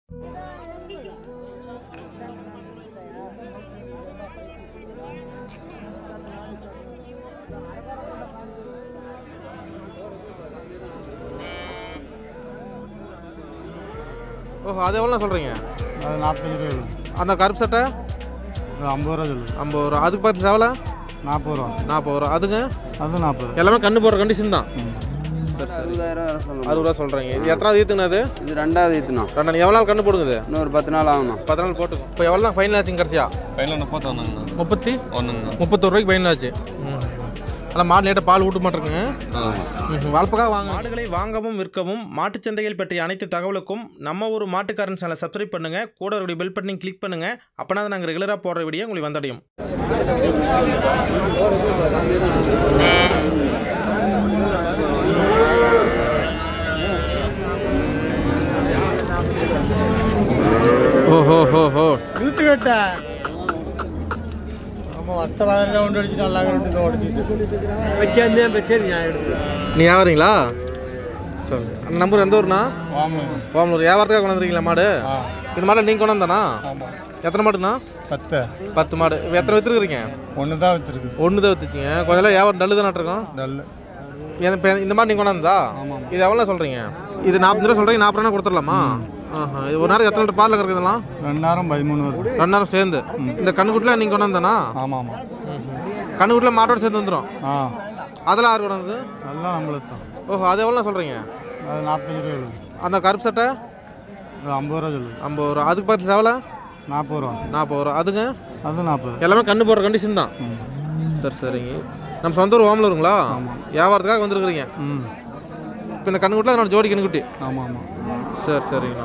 ஓஹோ அது எவ்வளோ சொல்கிறீங்க அது நாற்பத்தஞ்சு ரூபா சொல்லுது அந்த கருப்பு சட்டை அது ஐம்பது ரூபா சொல்லுது ஐம்பது ரூபா அதுக்கு பக்கத்தில் செவலை நாற்பது ரூபா நாற்பது ரூபா அதுங்க அது நாற்பது எல்லாமே கண்ணு போடுற கண்டிஷன் தான் சரி சரி அறுபதாயிரம் வரை சொல்லணும் அறுபது ரூபா சொல்கிறீங்க இது எத்தனாவது ஈத்துங்கண்ணா அது இது ரெண்டாவது ஈத்துணும் ரெண்டு எவ்வளோ நாள் கண்ணு போடுங்குது இன்னொரு பத்து நாள் ஆகணும் பத்து நாள் போட்டு இப்போ எவ்வளோ தான் ஃபைனல் ஆச்சுங்க கடைசியா ஃபைனல் முப்பத்தொன்னுங்கண்ணா முப்பத்தி ஒன்றுங்கண்ணா முப்பத்தொரு ரூபாய்க்கு ஃபைனல் ஆச்சு ஆனால் மாடு லேட்டாக பால் ஊட்ட மாட்டிருக்குங்க வளர்ப்புக்காக வாங்க மாடுகளை வாங்கவும் விற்கவும் மாட்டுச் சந்தைகள் பற்றிய அனைத்து தகவலுக்கும் நம்ம ஒரு மாட்டுக்காரன் சேனலை சப்ஸ்கிரைப் பண்ணுங்க கூட ஒரு பெல் பட்டனையும் கிளிக் பண்ணுங்க அப்பனா தான் நாங்கள் ரெகுலராக போடுற வீடியோ உங்களுக்கு வந்தடையும் ஓஹோ ஹோ ஹோ இழுத்துக்கிட்ட ஆமாம் வட்ட வாங்க ரவுண்ட் அடிச்சு நல்லா ரெண்டு உடச்சிட்டு வச்சாந்தே வச்சேன் நான் எடுத்து நீ வியாபாரிங்களா சொல்லுங்க அந்த நம்பர் எந்த ஊர்னா ஆமாம் ஓமலூர் வியாபாரத்துக்காக கொண்டு வந்துருக்கீங்களா மாடு ஆ இந்த மாடை நீங்கள் கொண்டு வந்தானா ஆமாம் எத்தனை மாடுண்ணா பத்து பத்து மாடு இப்ப எத்தனை விற்றுருக்கீங்க ஒன்று தான் வச்சுருக்கு ஒன்று தான் விற்றுச்சிங்க கொஞ்சம் வியாபாரம் டல்லு தானே இருக்கோம் நல்ல இப்போ இந்த மாதிரி நீங்கள் கொண்டு வந்தா ஆமாம் இது எவ்வளோ சொல்கிறீங்க இது நாற்பது ரூபா சொல்கிறீங்க நாற்பது ரூபா கொடுத்துடலாமா ஆஹா இது ஒரு நேரம் எத்தனை லிட்டர் பாலில் கறக்குதுலாம் ரெண்டாயிரம் பதிமூணு வருது ரெண்டு நேரம் சேர்ந்து இந்த கண்ணுக்குட்டில் நீங்கள் கொண்டு வந்தானா ஆமாம் ஆமாம் கண்ணுக்குட்டில் மாட்டோட சேர்ந்து வந்துடும் ஆ அதெல்லாம் யார் கொண்டு வந்தது அதெல்லாம் நம்மளுக்கு தான் ஓஹோ அது எவ்வளோ சொல்கிறீங்க அது நாற்பத்தஞ்சு ரூபா சொல்லுது அந்த கருப்பு சட்டை அது ஐம்பது ரூபா சொல்லுது ஐம்பது ரூபா அதுக்கு பக்கத்தில் செவலை நாற்பது ரூபா நாற்பது ரூபா அதுங்க அது நாற்பது எல்லாமே கண்ணு போடுற கண்டிஷன் தான் ம் சரி சரிங்க நம்ம சொந்த ஊர் ஓமலூருங்களா ஆமாம். வியாபாரத்துக்காக வந்துருக்குறீங்க ம் இப்போ இந்த கண்ணுக்குட்டில் என்னோட ஜோடி கண்ணுக்குட்டி ஆமாம் ஆமாம் சரி சரிங்கண்ணா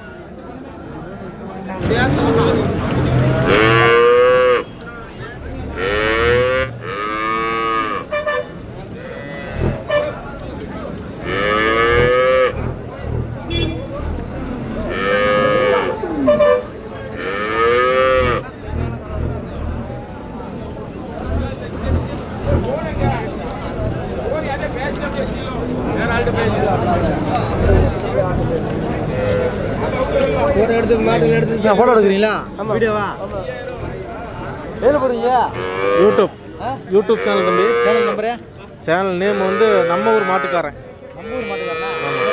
ஃபோட்டோ எடுக்கிறீங்களா வீடியோவா எதில் போடுறீங்க யூடியூப் யூடியூப் சேனல் தம்பி சேனல் நம்பரு சேனல் நேம் வந்து நம்ம ஊர் மாட்டுக்காரன் நம்ம ஊர் மாட்டுக்காரனா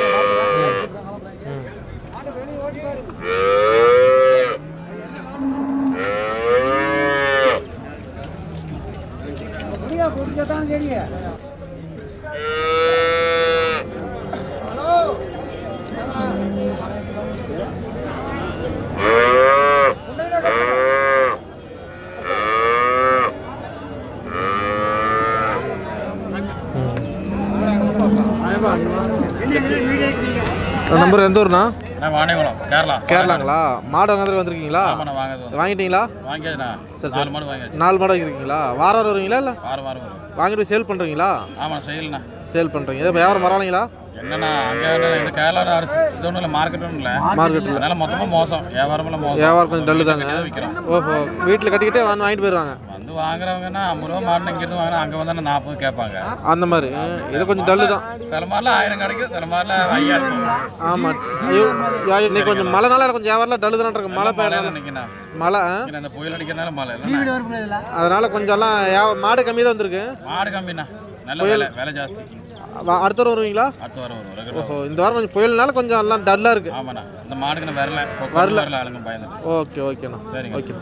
நம்பர் எந்த ஊர்னா நான் வாணிகுளம் கேரளா கேரளாங்களா மாடு வாங்குறதுக்கு வந்திருக்கீங்களா ஆமாம் நான் வாங்குறது வாங்கிட்டீங்களா வாங்கியாச்சுண்ணா சரி, நாலு மாடு வாங்கியாச்சு நாலு மாடு வாங்கிருக்கீங்களா வாரம் வாரம் வருவீங்களா இல்லை வாரம் வாரம் வரும் வாங்கிட்டு போய் சேல் பண்ணுறீங்களா ஆமாம் செய்யலண்ணா சேல் பண்ணுறீங்க இதை வியாபாரம் வரலாங்களா என்னண்ணா அங்கே இந்த கேரளா அரிசி இது ஒன்றும் இல்லை மார்க்கெட் ஒன்றும் இல்லை மார்க்கெட்டில் அதனால மொத்தமாக மோசம் வியாபாரமெல்லாம் மோசம் வியாபாரம் கொஞ்சம் டல்லு தாங்க தான் விற்கிறோம் ஓஹோ வீட்டில் கட்டிக்கிட்டே வந்து வாங்கிட்டு போயிடுவாங்க வந்து வாங்குறவங்கன்னா ஐம்பது ரூபா மாடு இங்கேருந்து வாங்கினா அங்கே வந்தால் நாற்பது கேட்பாங்க அந்த மாதிரி இது கொஞ்சம் டல்லு தான் சில மாதிரிலாம் ஆயிரம் கிடைக்கும் சில மாதிரிலாம் ஐயாயிரம் இருக்கும். ஆமாம் ஐயோ ஐயோ, இன்னைக்கு கொஞ்சம் மழைனால கொஞ்சம் வியாபாரம் டல்லு தானே இருக்கு மழை மழை பெய்யறனால நினைக்கிறேன் மழை ஆ? இந்த புயல் அடிக்கிறனால மழை இல்லைண்ணா அதனால கொஞ்சம் எல்லாம் வியா- மாடு கம்மி தான் வந்திருக்கு மாடு கம்மிண்ணா நல்ல விலை விலை ஜாஸ்தி வ- அடுத்த வாரம் வருவீங்களா அடுத்த வாரம் வரும் ரெகுலர் ஓஹோ இந்த வாரம் கொஞ்சம் புயல்னால கொஞ்சம் எல்லாம் டல்லாக இருக்கு ஆமாண்ணா இந்த மாடுக்கு நான் வரல வரல. வரல ஆளுங்க பயந்துட்டு ஓகே ஓகேண்ணா சரிங்க. ஓகே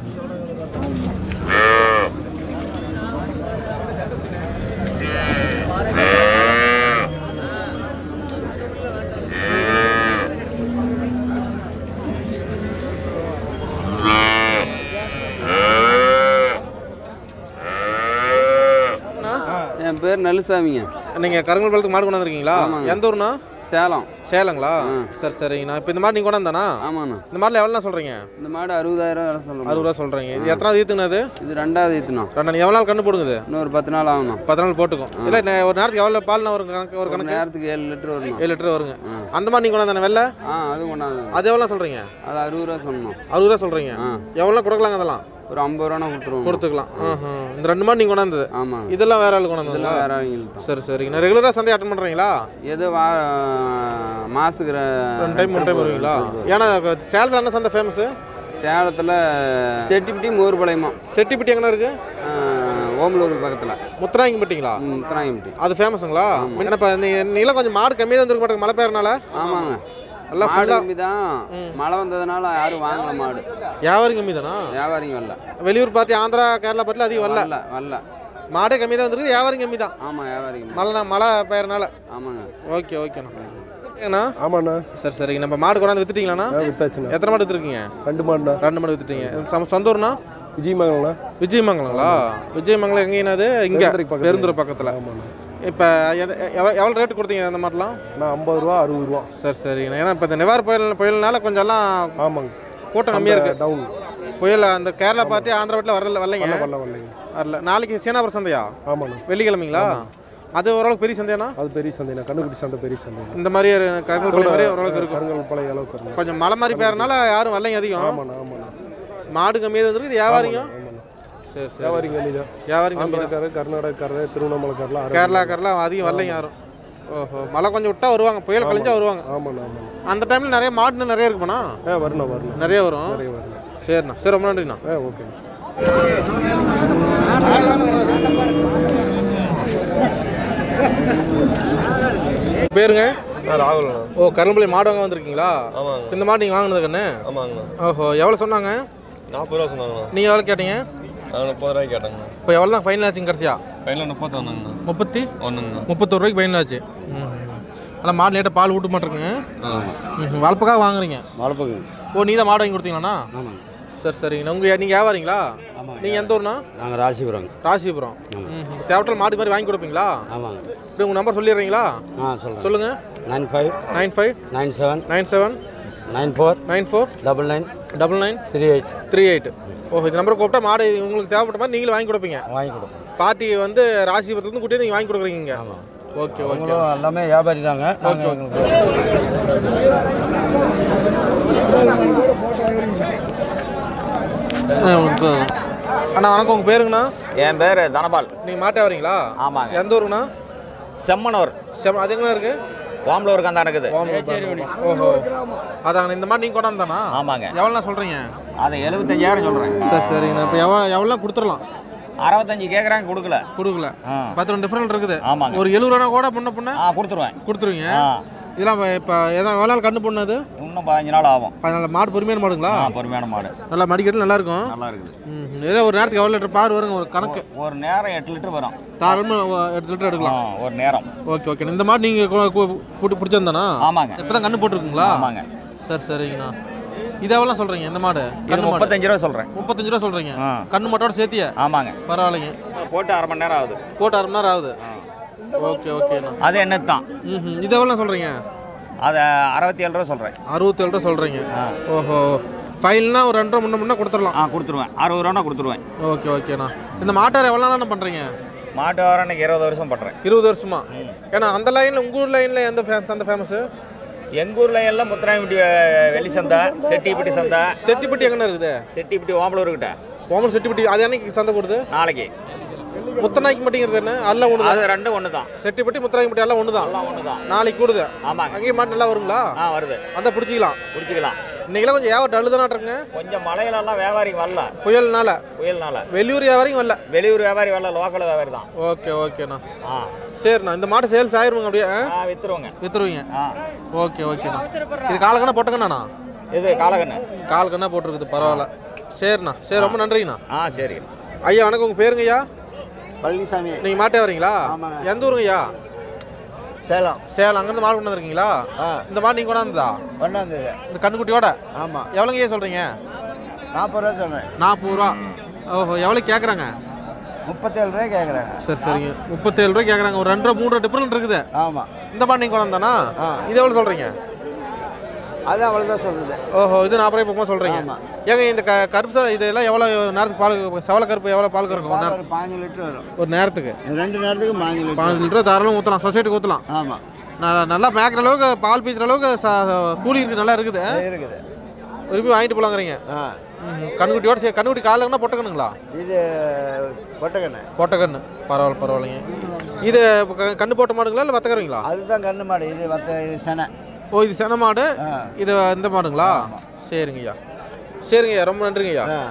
என் பேர் நல்லுசாமிங்க நீங்கள் கருங்கல் பாலத்துக்கு மாடு கொண்டு வந்திருக்கீங்களா ஆமாங்க. எந்த ஊர்னா சேலம் சேலங்களா ம். சரி சரிங்கண்ணா இப்போ இந்த மாடு நீங்கள் கொண்டு வந்தானா ஆமாண்ணா இந்த மாடில் எவ்வளோ சொல்கிறீங்க இந்த மாடு அறுபதாயிரம் வரை சொல்லணும் அறுபது ரூபா சொல்கிறீங்க இது எத்தனாவது ஈத்துங்கண்ணா அது இது ரெண்டாவது ஈத்துணும் ரெண்டு எவ்வளோ நாள் கண்ணு போடுங்குது இன்னொரு பத்து நாள் ஆகணும் பத்து நாள் போட்டுக்கும் இல்லை நான் ஒரு நேரத்துக்கு எவ்வளோ பால்னா ஒரு கணக்கு ஒரு ஒரு கணக்கு நேரத்துக்கு ஏழு லிட்டர் வரணும் ஏழு லிட்டர் வருங்க ஆ. அந்த மாதிரி நீங்கள் கொண்டு வந்தானே வெளில ஆ அதுவும் கொண்டாந்து அது எவ்வளோ சொல்கிறீங்க அது அறுபது ரூபா சொல்லணும் அறுபது ரூபா சொல்கிறீங்க ஆ எவ்வளோ கொடுக்கலாங்க அதெல்லாம் ஒரு ஐம்பது ரூபா கொடுத்துருவோம் கொடுத்துக்கலாம் ஆஹா. இந்த ரெண்டு மாடு நீங்கள் கொண்டாந்தது ஆமாங்க இதெல்லாம் வேற ஆள் கொண்டாந்ததுங்களா இதெல்லாம் வேற அவங்களுக்கு தான் சரி சரிங்க நான் ரெகுலராக சந்தை அட்டன் பண்ணுறீங்களா ஏதோ வா மாசுக்கு ரெண்டு டைம் மூணு டைம் வருவீங்களா ஏன்னா சேலத்தில் என்ன சந்தை ஃபேமஸு சேலத்தில் செட்டிப்பிட்டி மோர்பாளையமா செட்டிப்பட்டி எங்கே இருக்கு ஓமலூர் பக்கத்தில் முத்தராங்கிப்பட்டிங்களா முத்தராயம்பட்டி அது ஃபேமஸுங்களா ஏன்னா இப்போ நீலாம் கொஞ்சம் மாடு கம்மியாக தான் வந்துருக்க மாட்டேங்க மழை பெய்யறனால ஆமாங்க எல்லாம் மாடு ஃபுல்லாக கம்மி தான் மழை வந்ததுனால யாரும் வாங்கல மாடு வியாபாரம் கம்மி தானா வியாபாரிங்க வரல வெளியூர் பார்த்து ஆந்திரா கேரளா பார்த்துல அதிகம் வரல வரல வரல மாடே கம்மி தான் வந்துருக்கு வியாபாரம் கம்மி தான் ஆமாம் வியாபாரிங்க மழை மழை பெய்யறனால ஆமாங்க ஓகே ஓகேண்ணா ஏண்ணா ஆமாண்ணா சரி சரிங்க நம்ம மாடு கொண்டாந்து வித்துட்டீங்களாண்ணா வித்தாச்சுண்ணா எத்தனை மாடு வித்துருக்கீங்க ரெண்டு மாடுண்ணா ரெண்டு மாடு வித்துட்டீங்க சம- சொந்த ஊர்னா விஜயமங்கலண்ணா விஜயமங்கலங்களா விஜயமங்கலம் எங்கேனாது இங்கே பெருந்துறை பக்கத்துல. பெருந்துறை பக்கத்தில் ஆமாண்ணா இப்போ எவ்வளோ எவ்வளோ ரேட் கொடுத்தீங்க அந்த மாடலாம் நான் ஐம்பது ரூபா அறுபது ரூபா சரி சரிங்கண்ணா ஏன்னா இப்போ இந்த நிவார் புயல் புயல்னால கொஞ்சம் எல்லாம் ஆமாங்க கூட்டம் கம்மியாக இருக்கு டவுன் புயல் அந்த கேரளா பார்ட்டி ஆந்திரா பார்ட்டில் வரல வரலைங்க வரல வரல வரலைங்க வரல நாளைக்கு சீனாபுரம் சந்தையா ஆமாண்ணா வெள்ளிக்கிழமைங்களா அது ஓரளவுக்கு பெரிய சந்தையாண்ணா அது பெரிய சந்தைண்ணா கண்ணுக்குட்டி சந்தை பெரிய சந்தை இந்த மாதிரி ஒரு கருங்கல் பழைய மாதிரி ஓரளவுக்கு இருக்கும் கருங்கல் பழைய அளவுக்கு வரணும் கொஞ்சம் மழை மாதிரி பெயறனால யாரும் வரலைங்க அதிகம் ஆமாண்ணா ஆமாண்ணா மாடு கம்மியாக வந்துருக்கு இது வியாபாரிங்க ஆமாண்ணா சரி சரி வியாபாரிங்க கம்மிதான் வியாபாரி கம்மி தான் ஆந்திராக்காரர் கர்நாடகாக்காரர் திருவண்ணாமலைக்காரெலாம் கேரளாக்காரெலாம் அதிகம் வரலைங்க யாரும் ஓஹோ மழை கொஞ்சம் விட்டா வருவாங்க புயல் கழிஞ்சா வருவாங்க ஆமாண்ணா ஆமாண்ணா அந்த டைமில் நிறைய மாடு நிறைய இருக்குமாண்ணா ஆ வரணும் வரணும் நிறைய வரும் நிறைய வரணும் சரிண்ணா சரி ரொம்ப நன்றிண்ணா ஆ ஓகேண்ணா பேருங்க ராகுல்ண்ணா ஓ கரும்புளி மாடு வாங்க வந்திருக்கீங்களா ஆமாங்க இந்த மாடு நீங்கள் வாங்கினது கண்ணு ஆமாங்கண்ணா ஓஹோ எவ்வளோ சொன்னாங்க நாற்பது ரூபா சொன்னாங்கண்ணா நீங்கள் எவ்வளோ கேட்டீங்க நாங்கள் முப்பது ரூபாய்க்கு கேட்டேங்கண்ணா இப்போ எவ்வளோ தான் ஃபைனல் ஆச்சுங்க கடைசியா ஃபைனல் முப்பத்தி ஒன்றுங்கண்ணா முப்பத்தி ஒன்றுங்கண்ணா முப்பத்தொரு ரூபாய்க்கு ஃபைனல் ஆச்சு ம் அதான் மாடு லேட்டாக பால் ஊட்ட மாட்டிருக்குங்க ம் வளர்ப்புக்காக வாங்குறீங்க வளர்ப்புங்க ஓ நீ தான் மாடு வாங்கி கொடுத்தீங்களாண்ணா ஆமாங்க சரி சரிங்கண்ணா உங்கள் நீங்கள் வியாபாரிங்களா நீங்கள் எந்த ஊர்ண்ணா நாங்கள் ராசிபுரங்க ராசிபுரம் ம் தேவட்டல் மாடு மாதிரி வாங்கி கொடுப்பீங்களா ஆமாங்க இப்படி உங்கள் நம்பர் சொல்லிடுறீங்களா ஆ சொல்கிறேன் சொல்லுங்கள் nine five nine five nine seven nine seven nine four nine four double nine double nine three eight three eight ஓ இந்த நம்பர் கூப்பிட்டா மாடு உங்களுக்கு தேவைப்பட்ட மாதிரி நீங்களும் வாங்கி கொடுப்பீங்க வாங்கி கொடுப்போம் பார்ட்டி வந்து ராசிபுரத்துலேருந்து கூட்டிட்டு நீங்கள் வாங்கி கொடுக்குறீங்க இங்க. ஆமாம் ஓகே ஓகே அவங்களும் எல்லாமே வியாபாரி தாங்க நாங்கள் எங்களுக்கு ஆ, உங்களுக்கு அண்ணா வணக்கம் உங்கள் பேருங்கண்ணா என் பேர் தனபால் நீங்கள் மாட்டே வரீங்களா ஆமாங்க எந்த ஊருங்கண்ணா செம்மனூர் செம் அது எங்கண்ணா இருக்கு ஓமலூர் கந்தா இருக்குது ஓஹோ அதாங்கண்ணா இந்த மாதிரி நீங்கள் கொண்டாந்தானா ஆமாங்க எவ்வளோண்ணா சொல்கிறீங்க அதை எழுபத்தஞ்சாயிரம் சொல்கிறேன் சரி சரிங்கண்ணா இப்போ எவ்வளோ எவ்வளோ கொடுத்துடலாம் அறுபத்தஞ்சு கேட்குறாங்க கொடுக்கல கொடுக்கல ஆ பத்து ரெண்டு டிஃப்ரெண்ட் இருக்குது ஆமாங்க ஒரு எழுபது ரூபா கூட முன்ன பொண்ணு ஆ கொடுத்துருவேன் கொடுத்துருவீங்க ஆ இதெல்லாம் இப்போ எதாவது எவ்வளோ நாள் கண்ணு பொண்ணு அது இன்னும் பதினஞ்சு நாள் ஆகும் பதினாலு மாடு பொறுமையான மாடுங்களா ஆ பொறுமையான மாடு நல்லா மடிக்கட்டு நல்லா இருக்கும் நல்லா இருக்குது ம் ஏதோ ஒரு நேரத்துக்கு எவ்வளோ லிட்டர் பார் வருங்க ஒரு கணக்கு ஒரு நேரம் எட்டு லிட்டர் வரும் தாராளமாக எட்டு லிட்டர் ஆ எடுக்கலாம் ஒரு நேரம் ஓகே ஓகே இந்த மாதிரி நீங்கள் பிடிச்சிருந்தானா ஆமாங்க இப்போ தான் கண்ணு போட்டிருக்குங்களா ஆமாங்க சரி சரிங்கண்ணா இது எவ்வளோ சொல்கிறீங்க இந்த மாடு இது கண்ணு மாடு முப்பத்தஞ்சு ரூபா சொல்கிறேன் முப்பத்தஞ்சு ரூபா சொல்கிறீங்க ஆ கண்ணு மட்டும் சேர்த்திய ஆமாங்க பரவாயில்லைங்க போட்டு அரை மணி நேரம் ஆகுது போட்டு அரை மணி நேரம் ஆகுது ஆ. ஓகே ஓகேண்ணா அது என்ன தான் ம் இது எவ்வளோ சொல்கிறீங்க அதை அறுபத்தி ஏழு ரூபா சொல்கிறேன் அறுபத்தேழு ரூபா சொல்கிறீங்க ஆ ஓஹோ ஃபைல்னா ஒரு ரெண்டு ரூபா முன்ன முன்ன கொடுத்துடலாம் ஆ கொடுத்துருவேன் அறுபது ரூபா கொடுத்துருவேன் ஓகே ஓகேண்ணா இந்த மாட்டார் எவ்வளோ நாள் பண்ணுறீங்க மாட்டு வாரம் இன்னைக்கு இருபது வருஷம் பண்ணுறேன் இருபது வருஷமா ஏன்னா அந்த லைனில் உங்கள் ஊர் லைனில் எந்த ஃபேன்ஸ் அந்த ஃபேமஸு எங்கள் ஊரில் எல்லாம் முத்துராயம்பட்டி வெள்ளி சந்தா செட்டிப்பட்டி சந்தா செட்டிப்பட்டி எங்கண்ணா இருக்குது செட்டிப்பட்டி ஓம்பலூர்கிட்ட ஓமன் செட்டிப்பட்டி அது என்னைக்கு சந்தை கொடுது நாளைக்கு முத்தநாய்க்கு மட்டுங்கிறது என்ன எல்லாம் ஒன்று அது ரெண்டும் ஒன்று தான் செட்டிப்பட்டி முத்தநாய்க்கு எல்லாம் ஒன்று தான் எல்லாம் ஒன்று தான் நாளைக்கு கூடுது ஆமாங்க அங்கேயும் மாட்டு நல்லா வருங்களா ஆ வருது அந்த பிடிச்சிக்கலாம் பிடிச்சிக்கலாம் இன்னைக்கெல்லாம் கொஞ்சம் வியாபாரம் டல்லு தானே இருக்குங்க கொஞ்சம் மழையிலலாம் வியாபாரிங்க வரல புயல்னால புயல்னால வெளியூர் வியாபாரியும் வரல வெளியூர் வியாபாரி வரல லோக்கல் வியாபாரி தான் ஓகே ஓகேண்ணா ஆ சரிண்ணா இந்த மாடு சேல்ஸ் ஆயிருங்க அப்படியே ஆ? ஆ வித்துருவோங்க வித்துருவீங்க ஆ ஓகே ஓகேண்ணா இது காலக்கண்ணா போட்டக்கண்ணா இது காலக்கண்ணு கால் கண்ணா போட்டிருக்குது பரவாயில்ல சரிண்ணா சரி ரொம்ப நன்றிங்கண்ணா ஆ சரி ஐயா வணக்கம் உங்கள் பேருங்க ஐயா பழனிசாமி நீங்கள் மாட்டே வரீங்களா எந்த ஊருங்க ஐயா சேலம் சேலம் அங்கேருந்து மாடு கொண்டு வந்திருக்கீங்களா ஆ இந்த மாடு நீங்கள் கொண்டாந்ததா கொண்டாந்தது இந்த கண்ணுக்குட்டியோட ஆமாம் எவ்வளோங்க ஐயா சொல்கிறீங்க நாற்பது ரூபா சொன்னேன் நாற்பது ரூபா ஓஹோ எவ்வளோ கேட்குறாங்க முப்பத்தேழு ரூபாய் கேட்குறேன் சரி சரிங்க முப்பத்தேழு ரூபாய் கேட்குறாங்க ஒரு ரெண்டு ரூபா மூணு ரூபா டிஃப்ரெண்ட் இருக்குது ஆமாம் இந்த மாடு நீங்கள் கொண்டாந்தானா ஆ. இது எவ்வளோ சொல்கிறீங்க அது அவ்வளோதான் சொல்கிறது ஓஹோ இது நாற்பது ரூபாய் பக்கமாக சொல்கிறீங்க ஆமா. ஏங்க இந்த க கருப்பு சா- இதெல்லாம் எவ்வளோ நேரத்துக்கு பால் செவல கருப்பு எவ்வளோ பால் கறக்கும் ஒரு நேரம் ஒரு பாஞ்சு லிட்டர் வரும் ஒரு நேரத்துக்கு ரெண்டு நேரத்துக்கு பாஞ்சு லிட்டர் பாஞ்சு லிட்டர் தாராளம் ஊற்றலாம் சொசைட்டிக்கு ஊற்றலாம் ஆமாம் ந- நல்லா மேய்க்கிற அளவுக்கு பால் பீச்சுற அளவுக்கு ச- கூலி இருக்கு நல்லா இருக்குது இருக்குது விரும்பி வாங்கிட்டு போலாங்கிறீங்க ஆ ம் கண்ணுக்குட்டியோட சரி கண்ணுக்குட்டி காலைன்னா பொட்டக்கண்ணுங்களா இது கொட்டக்கண்ணு பொட்டக்கண்ணு பரவாயில்ல பரவாயில்லைங்க இது க- கண்ணு போட்ட மாடுங்களா இல்லை வத்தக்கறவங்களா அதுதான் கண்ணு மாடு இது மற்ற இது செனை ஓ இது சென மாடு ஆ. இது இந்த மாடுங்களா சரிங்கய்யா சரிங்கய்யா ரொம்ப நன்றிங்கய்யா ஆ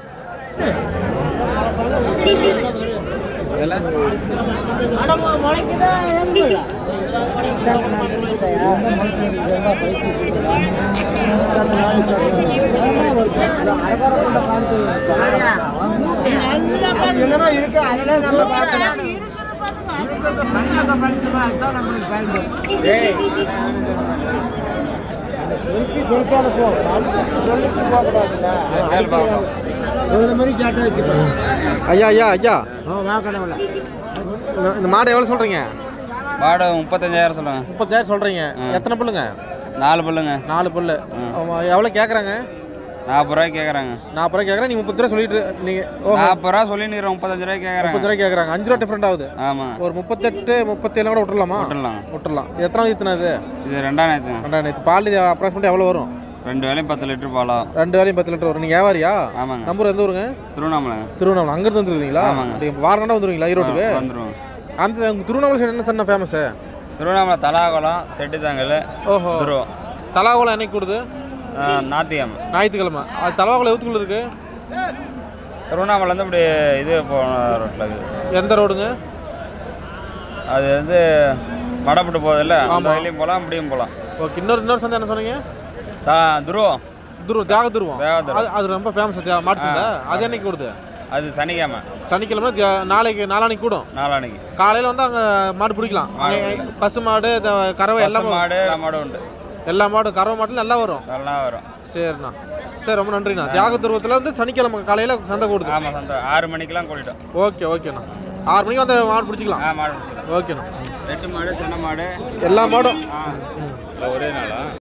என்னமா இருக்கு அதெல்லாம் நம்ம பார்க்கலாம் இருக்கிறத பண்ண கழிச்சுமா அதுதான் நம்மளுக்கு பயன்படும் சுருக்கி சுருக்காத போ சொல்லிட்டு போகக்கூடாதுல்ல இந்த மாதிரி கேட்ட வச்சுக்கோ ஐயா ஐயா ஐயா ஆ வாக்கடவுல இந்த- இந்த மாடு எவ்வளோ சொல்கிறீங்க வாடகை முப்பத்தஞ்சாயிரம் சொல்லுங்க முப்பத்தாயிரம் சொல்கிறீங்க எத்தனை புல்லுங்க நாலு பல்லுங்க நாலு புல்லு எவ்வளோ கேட்குறாங்க நாற்பது ரூபாய்க்கு கேட்குறாங்க நாற்பது ரூபாய் கேட்குறேன் நீ முப்பது ரூபா சொல்லிட்டு நீங்கள் ஓ நாற்பது ரூபா சொல்லி நீர் முப்பத்தஞ்சு ரூபாய்க்கு கேட்குறாங்க முப்பது ரூபாய் கேட்குறாங்க அஞ்சு ரூபா டிஃப்ரெண்ட் ஆகுது ஆமாம் ஒரு முப்பத்தெட்டு முப்பத்தேழு கூட விட்டுறலாமா விட்டுடலாம் விட்டுறலாம் இது எத்தனை இத்தனை இது இது ரெண்டாம் நேரத்துங்க ரெண்டாயிரம் நேற்று பால் இது அப்ராக்சிமேட் எவ்வளோ வரும் ரெண்டு வேலையும் பத்து லிட்டர் பாலம் ரெண்டு வேலையும் பத்து லிட்டர் வரும் நீங்கள் வியாபாரியா ஆமாங்க நம்பர் எந்த ஊருங்க திருவண்ணாமலைங்க திருவண்ணாமலை அங்கேருந்து வந்துருக்கீங்களா ஆமாங்க. நீங்கள் வாரண்டா வந்துருவீங்களா ஈரோட்டுக்கு வந்துடுவோம் அந்த உங்க திருவண்ணாமலை சைடு என்ன சொன்ன ஃபேமஸு திருவண்ணாமலை தலாகுளம் செட்டித்தாங்கல் ஓஹோ துருவம் தலாகுளம் என்னைக்கு கொடுது நாத்தியம் ஞாயிற்றுக்கிழமை அது தலவாகுளம் எவ்வளோக்குள்ள இருக்கு திருவண்ணாமலேருந்து இப்படி இது போன ரோட்டில் இருக்குது எந்த ரோடுங்க அது வந்து மடப்பட்டு போகுதுல்ல அந்த வழியும் போகலாம் அப்படியும் போகலாம் ஓகே இன்னொரு இன்னொரு சந்தை என்ன சொன்னீங்க த துருவம் துருவம் தியாக துருவம் தியாக துருவம். அது அது ரொம்ப ஃபேமஸ் தியாக மாட்டு சந்தை அது என்னைக்கு கொடுது அது சனிக்கிழமை சனிக்கிழமை தியா- நாளைக்கு நாளானைக்கு கூடும் நாளானைக்கு காலையில் வந்து அங்கே மாடு பிடிக்கலாம் அங்கே பசு மாடு இந்த கறவை பசு எல்லாம் மாடு எல்லா மாடும் உண்டு எல்லா மாடும் கறவை மாட்டில் நல்லா வரும் நல்லா வரும் சரிண்ணா சரி ரொம்ப நன்றிண்ணா தியாக துருவத்தில் வந்து சனிக்கிழமை காலையில் சந்தை கூடுது ஆமாம் சந்தோஷம் ஆறு மணிக்கெல்லாம் கூட்டிட்டோம் ஓகே ஓகேண்ணா ஆறு மணிக்கு வந்து மாடு பிடிச்சிக்கலாம் ஆ மாடு பிடிச்சிக்கலாம். ஓகேண்ணா ரெட்டு மாடு சின்ன மாடு எல்லா மாடும் ஒரே நாளா